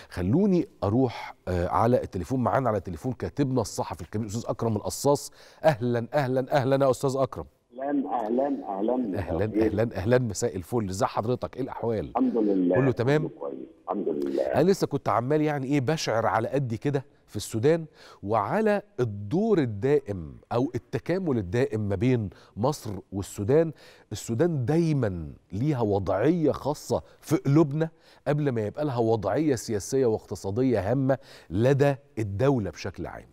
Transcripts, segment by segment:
خلوني اروح آه، على التليفون معانا على التليفون كاتبنا الصحفي الكبير الاستاذ اكرم القصاص اهلا اهلا اهلا يا استاذ اكرم اهلا اهلا اهلا اهلا مساء الخير. اهلا اهلا مساء الفل ازي حضرتك ايه الاحوال الحمد لله كله تمام؟ كويس الحمد لله انا لسه كنت عمال يعني ايه بشعر على قدي كده في السودان وعلى الدور الدائم او التكامل الدائم ما بين مصر والسودان السودان دايما ليها وضعيه خاصه في قلوبنا قبل ما يبقى لها وضعيه سياسيه واقتصاديه هامه لدى الدوله بشكل عام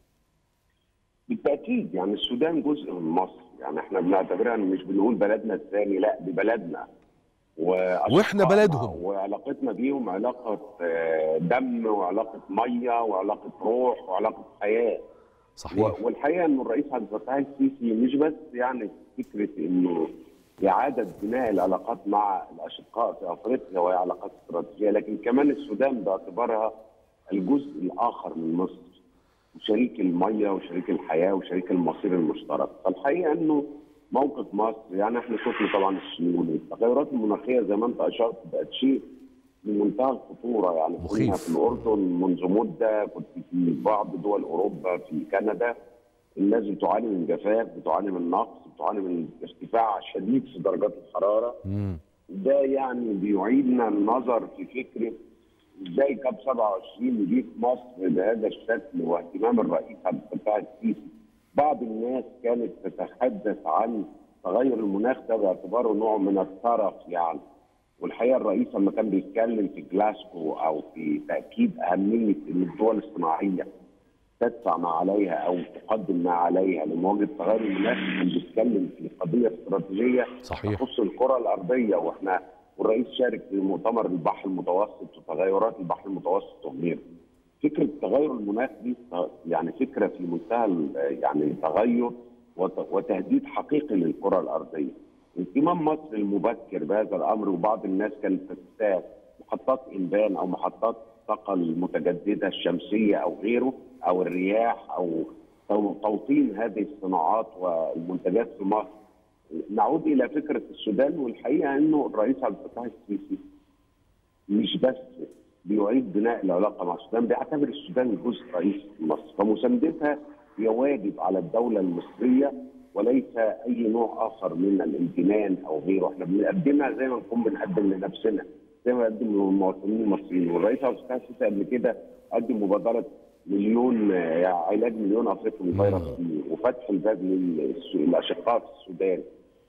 بالتاكيد يعني السودان جزء من مصر يعني احنا بنعتبرها مش بنقول بلدنا الثاني لا دي بلدنا وأشقائنا وإحنا بلدهم. وعلاقتنا بيهم علاقه آه، دم وعلاقه ميه وعلاقه روح وعلاقه حياه صحيح و- والحقيقه انه الرئيس عبد الفتاح السيسي مش بس يعني فكره انه اعاده بناء العلاقات مع الاشقاء في افريقيا وهي علاقات استراتيجيه لكن كمان السودان باعتبارها الجزء الاخر من مصر وشريك الميه وشريك الحياه وشريك المصير المشترك فالحقيقه انه موقف مصر يعني احنا شفنا طبعا السيول التغيرات المناخيه زي ما انت اشرت بقت شيء من منتهى الخطوره يعني كنا مخيف. في الاردن منذ مده كنت في بعض دول اوروبا في كندا الناس بتعاني من جفاف بتعاني من نقص بتعاني من ارتفاع شديد في درجات الحراره مم. ده يعني بيعيدنا النظر في فكره ازاي كاب 27 يجي في مصر بهذا الشكل واهتمام الرئيس عبد الفتاح السيسي بعض الناس كانت تتحدث عن تغير المناخ ده باعتباره نوع من الترف يعني والحقيقه الرئيس لما كان بيتكلم في جلاسكو او في تاكيد اهميه ان الدول الصناعيه تدفع ما عليها او تقدم ما عليها لمواجهه تغير المناخ كان بيتكلم في قضيه استراتيجيه صحيح تخص الكره الارضيه واحنا والرئيس شارك في مؤتمر البحر المتوسط وتغيرات البحر المتوسط وغيره. فكره تغير المناخ دي يعني فكره في منتهى ال- يعني تغير وت- وتهديد حقيقي للكره الارضيه. اهتمام مصر المبكر بهذا الامر وبعض الناس كانت تستاذ محطات انبان او محطات الطاقه المتجدده الشمسيه او غيره او الرياح او تو- توطين هذه الصناعات والمنتجات في مصر نعود الى فكره السودان والحقيقه انه الرئيس عبد الفتاح السيسي مش بس بيعيد بناء العلاقه مع السودان بيعتبر السودان جزء رئيسي من مصر فمساندتها هي واجب على الدوله المصريه وليس اي نوع اخر من الامتنان او غيره احنا بنقدمها زي ما نكون بنقدم لنفسنا زي ما نقدم للمواطنين المصريين والرئيس عبد الفتاح السيسي قبل كده قدم مبادره مليون آه، علاج مليون افريقي من فيروس مم. سي وفتح الباب للس- للاشقاء في السودان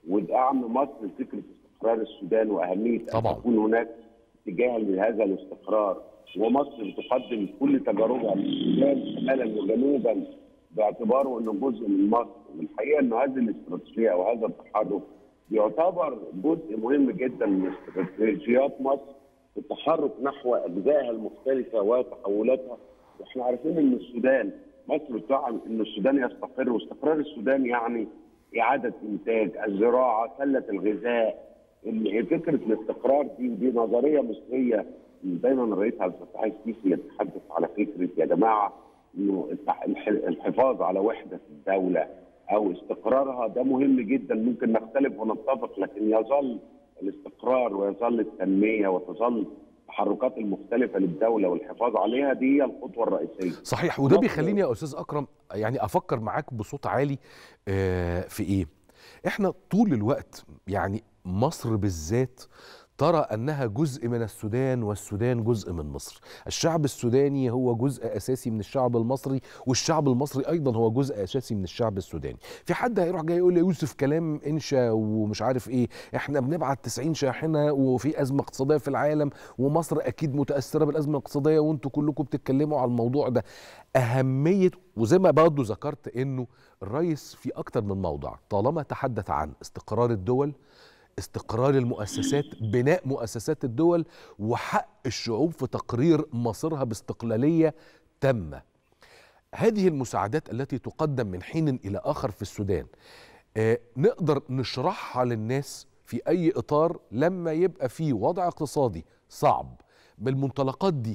ودعم مصر لفكره استقرار السودان واهميه طبعاً. ان تكون هناك اتجاه لهذا الاستقرار ومصر بتقدم كل تجاربها للسودان شمالا وجنوبا باعتباره انه جزء من مصر والحقيقه انه هذه الاستراتيجيه او هذا التحرك يعتبر جزء مهم جدا من استراتيجيات مصر في التحرك نحو اجزائها المختلفه وتحولاتها واحنا عارفين ان السودان مصر بتدعم ان السودان يستقر واستقرار السودان يعني اعاده انتاج الزراعه سله الغذاء ال- فكره الاستقرار دي دي نظريه مصريه دايما الرئيس عبد الفتاح السيسي يتحدث على فكره يا جماعه انه التح- الح- الحفاظ على وحده الدوله او استقرارها ده مهم جدا ممكن نختلف ونتفق لكن يظل الاستقرار ويظل التنميه وتظل التحركات المختلفه للدوله والحفاظ عليها دي هي الخطوه الرئيسيه. صحيح وده مصر- بيخليني يا استاذ اكرم يعني افكر معاك بصوت عالي آه، في ايه احنا طول الوقت يعني مصر بالذات ترى انها جزء من السودان والسودان جزء من مصر الشعب السوداني هو جزء اساسي من الشعب المصري والشعب المصري ايضا هو جزء اساسي من الشعب السوداني في حد هيروح جاي يقول لي يوسف كلام انشا ومش عارف ايه احنا بنبعت 90 شاحنه وفي ازمه اقتصاديه في العالم ومصر اكيد متاثره بالازمه الاقتصاديه وانتوا كلكم بتتكلموا على الموضوع ده اهميه وزي ما برضه ذكرت انه الرئيس في اكتر من موضع طالما تحدث عن استقرار الدول استقرار المؤسسات بناء مؤسسات الدول وحق الشعوب في تقرير مصيرها باستقلاليه تامه هذه المساعدات التي تقدم من حين الى اخر في السودان آه، نقدر نشرحها للناس في اي اطار لما يبقى في وضع اقتصادي صعب بالمنطلقات دي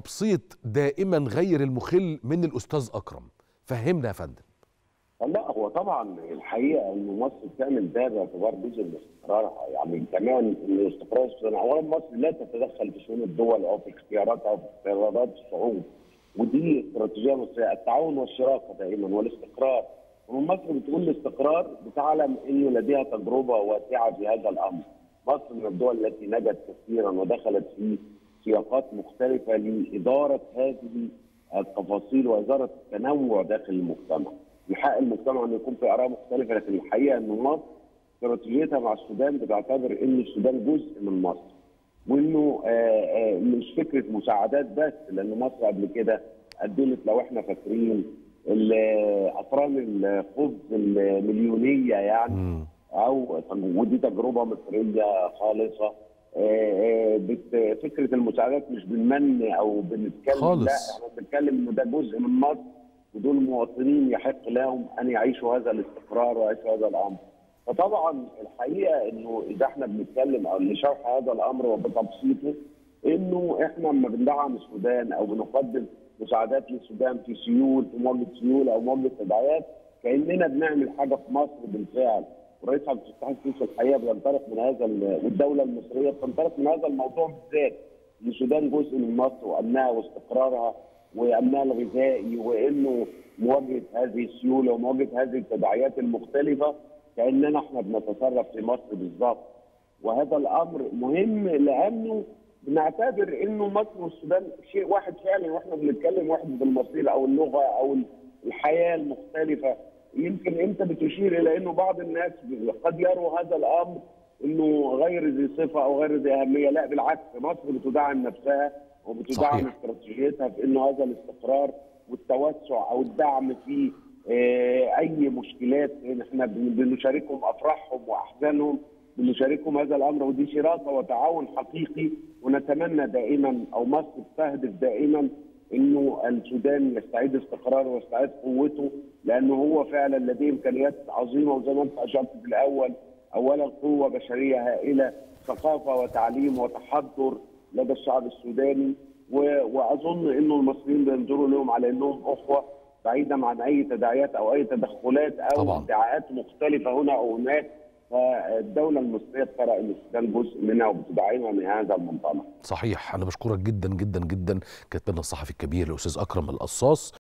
وبالتبسيط دائما غير المخل من الاستاذ اكرم فهمنا يا فندم لا هو طبعا الحقيقه ان مصر بتعمل ده باعتبار جزء من استقرارها يعني كمان ان استقرار السودان اولا مصر لا تتدخل في شؤون الدول او في اختياراتها او في اختيارات الشعوب ودي استراتيجيه مصريه التعاون والشراكه دائما والاستقرار ومن مصر بتقول الاستقرار بتعلم انه لديها تجربه واسعه في هذا الامر مصر من الدول التي نجت كثيرا ودخلت في سياقات مختلفه لاداره هذه التفاصيل واداره التنوع داخل المجتمع من حق المجتمع ان يكون في اراء مختلفه لكن الحقيقه ان مصر استراتيجيتها مع السودان بتعتبر ان السودان جزء من مصر وانه آه، آه، مش فكره مساعدات بس لان مصر قبل كده قدمت لو احنا فاكرين ال- افران الخبز المليونيه يعني مم. او ودي تجربه مصريه خالصه آه، آه، بت- فكره المساعدات مش بالمن او بنتكلم خالص. لا احنا بنتكلم ان ده جزء من مصر ودول مواطنين يحق لهم ان يعيشوا هذا الاستقرار ويعيشوا هذا الامر. فطبعا الحقيقه انه اذا احنا بنتكلم او لشرح هذا الامر وبتبسيطه انه احنا لما بندعم السودان او بنقدم مساعدات للسودان في سيول في مواجهه سيول او مواجهه تداعيات كاننا بنعمل حاجه في مصر بالفعل والرئيس عبد الفتاح السيسي الحقيقه بينطلق من هذا ال- والدوله المصريه بتنطلق من هذا الموضوع بالذات ان السودان جزء من مصر وامنها واستقرارها وامنها الغذائي وانه مواجهه هذه السيوله ومواجهه هذه التداعيات المختلفه كاننا احنا بنتصرف في مصر بالظبط وهذا الامر مهم لانه بنعتبر انه مصر والسودان شيء واحد فعلا واحنا بنتكلم وحده المصير او اللغه او الحياه المختلفه يمكن انت بتشير الى انه بعض الناس قد يروا هذا الامر انه غير ذي صفه او غير ذي اهميه لا بالعكس مصر بتدعم نفسها وبتدعم صحيح. استراتيجيتها في انه هذا الاستقرار والتوسع او الدعم في آه، اي مشكلات إن احنا بن- بنشاركهم افراحهم واحزانهم بنشاركهم هذا الامر ودي شراكه وتعاون حقيقي ونتمنى دائما او مصر تستهدف دائما انه السودان يستعيد استقراره ويستعيد قوته لانه هو فعلا لديه امكانيات عظيمه وزي ما انت اشرت في الاول اولا قوه بشريه هائله ثقافه وتعليم وتحضر لدى الشعب السوداني و- واظن انه المصريين بينظروا لهم على انهم اخوه بعيدا عن اي تداعيات او اي تدخلات او طبعاً. ادعاءات مختلفه هنا او هناك فالدوله المصريه ترى ان السودان جزء منها وبتدعمها من هذا المنطلق صحيح انا بشكرك جدا جدا جدا كاتبنا الصحفي الكبير الاستاذ اكرم القصاص